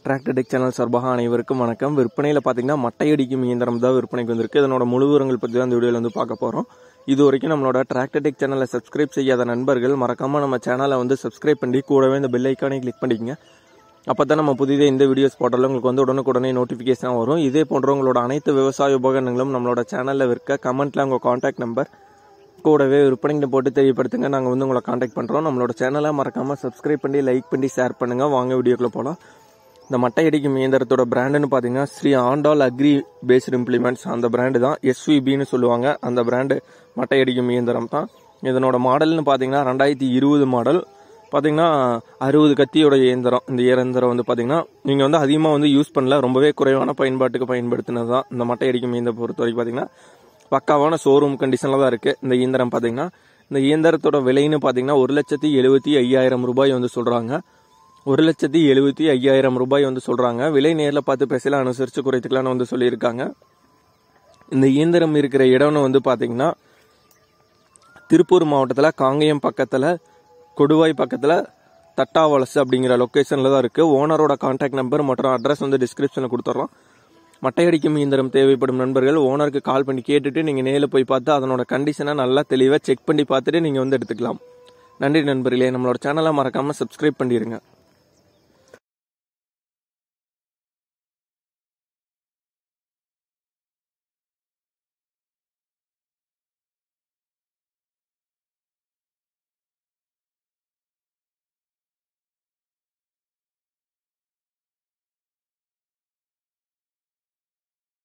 tractor tech channel சார்பாக அனைவருக்கும் வணக்கம் விற்பனையில் பார்த்தீங்கன்னா மட்டை அடிக்கும் இயந்திரம் தான் விற்பனைக்கு வந்திருக்கு இதனோட முழு விவரங்கள் பற்றி தான் இந்த வீடியோவில் வந்து பார்க்க போகிறோம் இது வரைக்கும் நம்மளோட டிராக்டர் டெக் சேனலை சப்ஸ்கிரைப் செய்யாத நண்பர்கள் மறக்காமல் நம்ம சேனலை வந்து சப்ஸ்கிரைப் பண்ணி கூடவே இந்த பெல் ஐக்கானை கிளிக் பண்ணிக்கங்க அப்போ தான் நம்ம புதிதாக இந்த வீடியோஸ் போட்டாலும் உங்களுக்கு வந்து உடனுக்குடனே நோட்டிஃபிகேஷன் வரும் இதே போன்ற உங்களோட அனைத்து விவசாய உபகரணங்களும் நம்மளோட சேனலில் இருக்க கமெண்ட்டில் உங்கள் காண்டாக்ட் நம்பர் கூடவே விற்பனைக்கு போட்டு தெரியப்படுத்துங்க நாங்கள் வந்து உங்களை காண்டாக்ட் பண்ணுறோம் நம்மளோட சேனலை மறக்காமல் சப்ஸ்கிரைப் பண்ணி லைக் பண்ணி ஷேர் பண்ணுங்கள் வாங்க வீடியோக்குள்ளே போகலாம் இந்த மட்டை அடிக்கும் இயந்திரத்தோட பிராண்டுன்னு பார்த்தீங்கன்னா Sri Andal agri based implements அந்த பிராண்டு தான் எஸ்விபின்னு சொல்லுவாங்க அந்த பிராண்டு மட்டை அடிக்கும் இயந்திரம் தான் இதனோட மாடல்னு பார்த்தீங்கன்னா ரெண்டாயிரத்தி இருபது மாடல் பார்த்தீங்கன்னா அறுபது கத்தியோட இயந்திரம் இந்த இயந்திரம் வந்து பார்த்தீங்கன்னா நீங்கள் வந்து அதிகமாக வந்து யூஸ் பண்ணல ரொம்பவே குறைவான பயன்பாட்டுக்கு பயன்படுத்தினது தான் இந்த மட்டை அடிக்கும் இயந்திரம் பொறுத்த வரைக்கும் பார்த்தீங்கன்னா பக்காவான ஷோரூம் கண்டிஷனில் தான் இருக்குது இந்த இயந்திரம் பார்த்தீங்கன்னா இந்த இயந்திரத்தோட விலைன்னு பார்த்தீங்கன்னா ஒரு லட்சத்தி எழுபத்தி ஐயாயிரம் ரூபாய் வந்து சொல்கிறாங்க ஒரு லட்சத்தி எழுபத்தி ஐயாயிரம் ரூபாய் வந்து சொல்கிறாங்க விலை நேரில் பார்த்து பேசலாம் அனுசரித்து குறைத்துக்கலாம்னு வந்து சொல்லியிருக்காங்க இந்த இயந்திரம் இருக்கிற இடம்னு வந்து பார்த்தீங்கன்னா திருப்பூர் மாவட்டத்தில் காங்கேயம் பக்கத்தில் கொடுவாய் பக்கத்தில் தட்டாவலசு அப்படிங்கிற லொக்கேஷனில் தான் இருக்குது ஓனரோட கான்டாக்ட் நம்பர் மற்றும் அட்ரஸ் வந்து டிஸ்கிரிப்ஷனில் கொடுத்துட்றோம் மட்டையடிக்கும் இயந்திரம் தேவைப்படும் நண்பர்கள் ஓனருக்கு கால் பண்ணி கேட்டுட்டு நீங்கள் நேரில் போய் பார்த்து அதனோட கண்டிஷனை நல்லா தெளிவாக செக் பண்ணி பார்த்துட்டு நீங்கள் வந்து எடுத்துக்கலாம் நன்றி நண்பர்களே நம்மளோட சேனலை மறக்காமல் சப்ஸ்கிரைப் பண்ணிடுங்க